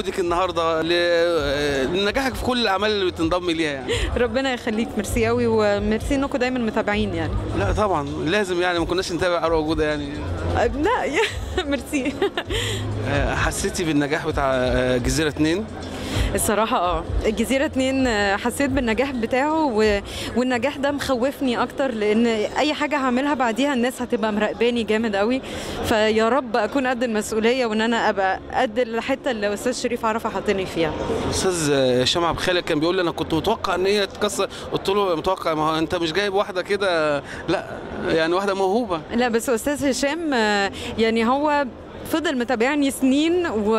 مجهودك النهارده ل- لنجاحك في كل الاعمال اللي بتنضم ليها يعني ربنا يخليك ميرسي قوي وميرسي انكم دايما متابعين يعني لا طبعا لازم يعني ما كناش نتابع اروى وجوده يعني أه، لا ميرسي آه، حسيتي بالنجاح بتاع آه، جزيره اتنين الصراحة اه الجزيرة اتنين آه، حسيت بالنجاح بتاعه و... والنجاح ده مخوفني اكتر لان اي حاجة هعملها بعديها الناس هتبقى مراقباني جامد قوي فيا رب اكون قد المسؤولية وان انا ابقى قد الحتة اللي استاذ شريف عرفة حاطني فيها استاذ آه، هشام عبد الخالق كان بيقول لي انا كنت متوقع ان هي تتكسر قلت له متوقع ما هو انت مش جايب واحده كده لا يعني واحده موهوبه لا بس استاذ هشام آه، يعني هو فضل متابعني سنين و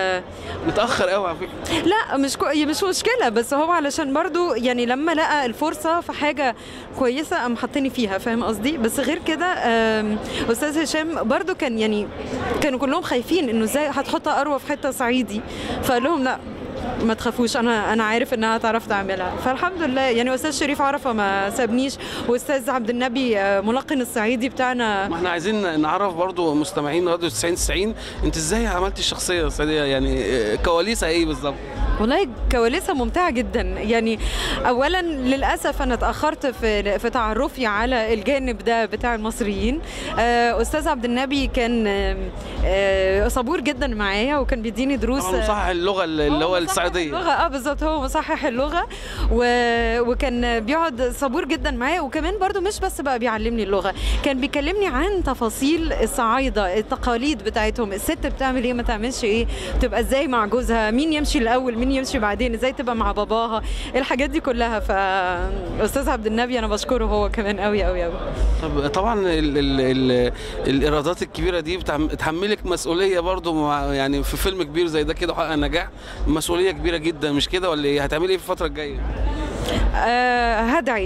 متاخر قوي على فكره لا مش كو... مش مشكله بس هو علشان برضو يعني لما لقى الفرصه في حاجه كويسه قام حطني فيها فاهم قصدي بس غير كده آم، استاذ هشام برضو كان يعني كانوا كلهم خايفين انه ازاي هتحط اروى في حته صعيدي فقال لهم لا ما تخافوش انا انا عارف انها تعرف تعملها فالحمد لله يعني استاذ شريف عرفه ما سابنيش واستاذ عبد النبي آه، ملقن الصعيدي بتاعنا ما احنا عايزين نعرف برضو مستمعين راديو 90 90 انت ازاي عملتي الشخصيه الصعيديه يعني آه، كواليسها ايه بالظبط والله كواليسها ممتعة جدا يعني أولا للأسف أنا اتأخرت في في تعرفي على الجانب ده بتاع المصريين آه، أستاذ عبد النبي كان آه، آه، صبور جدا معايا وكان بيديني دروس طبعا مصحح اللغه اللي هو مصحح السعوديه اللغة اه بالظبط هو مصحح اللغة و... وكان بيقعد صبور جدا معايا وكمان برضو مش بس بقى بيعلمني اللغة كان بيكلمني عن تفاصيل الصعايدة التقاليد بتاعتهم الست بتعمل ايه ما تعملش ايه تبقى ازاي مع جوزها مين يمشي الاول مين يمشي بعدين ازاي تبقى مع باباها الحاجات دي كلها فاستاذ عبد النبي انا بشكره هو كمان قوي قوي قوي طب طبعا ال ال ال الايرادات الكبيره دي بتعم- بتحملك مسؤوليه برضو مع يعني في فيلم كبير زي ده كده وحقق نجاح مسؤوليه كبيره جدا مش كده ولا ايه هتعملي ايه في الفتره الجايه آه هدعي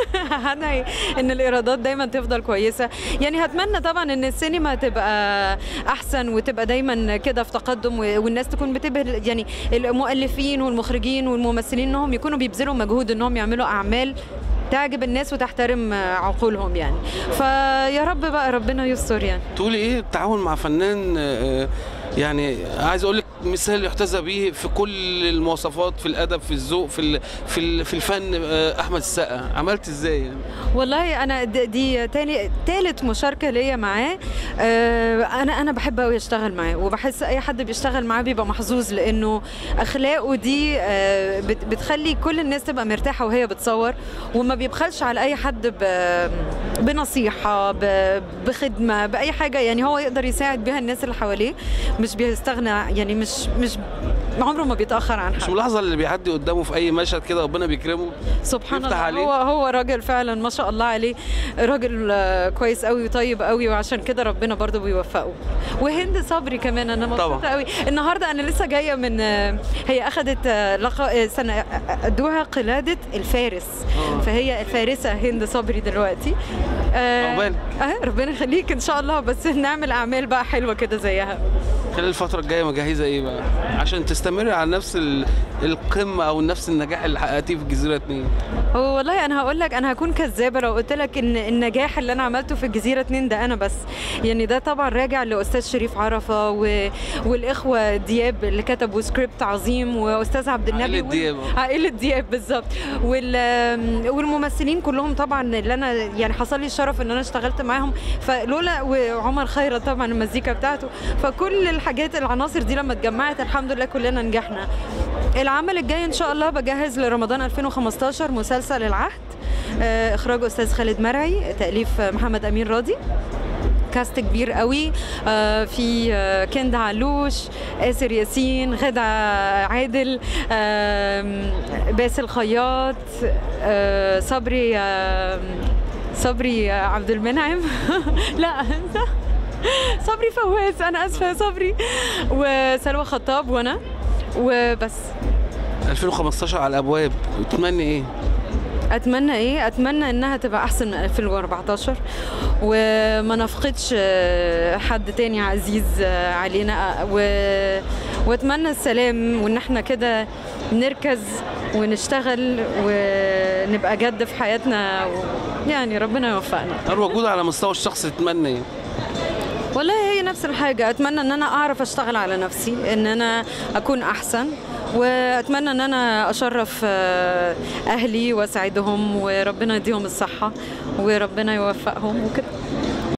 هدعي ان الايرادات دايما تفضل كويسه يعني هتمنى طبعا ان السينما تبقى احسن وتبقى دايما كده في تقدم و- والناس تكون بتبهر يعني المؤلفين والمخرجين والممثلين انهم يكونوا بيبذلوا مجهود انهم يعملوا اعمال تعجب الناس وتحترم آه، عقولهم يعني فيا رب بقى ربنا يستر يعني تقولي ايه التعاون مع فنان آه، يعني عايز اقول لك مثال يحتذى به في كل المواصفات في الادب في الذوق في ال- في ال- في الفن آه، احمد السقا عملت ازاي يعني؟ والله انا د- دي تاني تالت مشاركه ليا معاه آه، انا انا بحب قوي اشتغل معاه وبحس اي حد بيشتغل معاه بيبقى محظوظ لانه اخلاقه دي آه، بت- بتخلي كل الناس تبقى مرتاحه وهي بتصور وما بيبخلش على اي حد ب- بنصيحه ب- بخدمه باي حاجه يعني هو يقدر يساعد بيها الناس اللي حواليه مش بيستغنى يعني مش مش عمره ما بيتاخر عن مش حد ملاحظه اللي بيعدي قدامه في اي مشهد كده ربنا بيكرمه سبحان يفتح الله عليه. هو هو راجل فعلا ما شاء الله عليه راجل آه، كويس قوي وطيب قوي وعشان كده ربنا برضه بيوفقه وهند صبري كمان انا مبسوطه طبعا. قوي النهارده انا لسه جايه من آه، هي اخذت آه، لقب سنه آه، ادوها قلاده الفارس آه. فهي الفارسه هند صبري دلوقتي آه، عقبالك. اه ربنا يخليك ان شاء الله بس نعمل اعمال بقى حلوه كده زيها خلال الفتره الجايه مجهزه ايه بقى عشان تستمري على نفس ال- القمه او نفس النجاح اللي حققتيه في الجزيره اتنين هو والله انا هقول لك انا هكون كذابه لو قلت لك ان النجاح اللي انا عملته في الجزيره اتنين ده انا بس يعني ده طبعا راجع لاستاذ شريف عرفه و... والاخوه دياب اللي كتبوا سكريبت عظيم واستاذ عبد النبي عائلة دياب. عائله دياب بالظبط وال... والممثلين كلهم طبعا اللي انا يعني حصل لي الشرف ان انا اشتغلت معاهم فلولا وعمر خيرت طبعا المزيكا بتاعته فكل الحاجات العناصر دي لما اتجمعت الحمد لله كلنا نجحنا العمل الجاي ان شاء الله بجهز لرمضان 2015 مسلسل العهد آه، اخراج استاذ خالد مرعي تاليف محمد امين راضي كاست كبير قوي آه، في آه، كند علوش آسر ياسين غدا عادل آم، باسل خياط آه، صبري آم، صبري عبد المنعم لا صبري فواز انا اسفه يا صبري وسلوى خطاب وانا وبس 2015 على الابواب تتمني ايه اتمنى ايه اتمنى انها تبقى احسن من 2014 وما نفقدش آه، حد تاني عزيز آه، علينا و... واتمنى السلام وان احنا كده نركز ونشتغل ونبقى جد في حياتنا و... يعني ربنا يوفقنا اروى جودة على مستوى الشخص تتمنى ايه والله هي نفس الحاجة أتمنى إن أنا أعرف أشتغل على نفسي إن أنا أكون أحسن وأتمنى إن أنا أشرف آه، أهلي وأسعدهم وربنا يديهم الصحة وربنا يوفقهم وكده